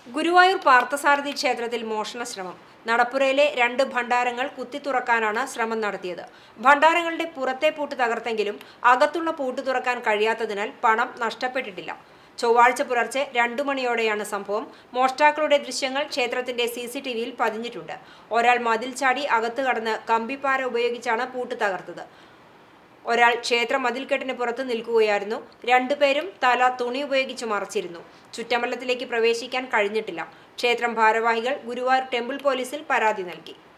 ഗുരുവായൂർ പാർത്ഥസാരഥി ക്ഷേത്രത്തിൽ മോഷണ ശ്രമം നടപ്പുരയിലെ രണ്ട് ഭണ്ഡാരങ്ങൾ കുത്തിത്തുറക്കാനാണ് ശ്രമം നടത്തിയത് ഭണ്ഡാരങ്ങളുടെ പുറത്തെ പൂട്ട് തകർത്തെങ്കിലും അകത്തുള്ള പൂട്ട് തുറക്കാൻ കഴിയാത്തതിനാൽ പണം നഷ്ടപ്പെട്ടിട്ടില്ല ചൊവ്വാഴ്ച പുലർച്ചെ രണ്ടു മണിയോടെയാണ് സംഭവം മോഷ്ടാക്കളുടെ ദൃശ്യങ്ങൾ ക്ഷേത്രത്തിന്റെ സി സി ടി വിയിൽ പതിഞ്ഞിട്ടുണ്ട് ഒരാൾ മതിൽ ചാടി അകത്ത് കടന്ന് കമ്പിപ്പാര ഉപയോഗിച്ചാണ് പൂട്ട് തകർത്തത് ഒരാൾ ക്ഷേത്ര മതിൽക്കെട്ടിന് പുറത്ത് നിൽക്കുകയായിരുന്നു രണ്ടുപേരും തല തുണി ഉപയോഗിച്ച് മറച്ചിരുന്നു ചുറ്റമ്പലത്തിലേക്ക് പ്രവേശിക്കാൻ കഴിഞ്ഞിട്ടില്ല ക്ഷേത്രം ഭാരവാഹികൾ ഗുരുവായൂർ ടെമ്പിൾ പോലീസിൽ പരാതി നൽകി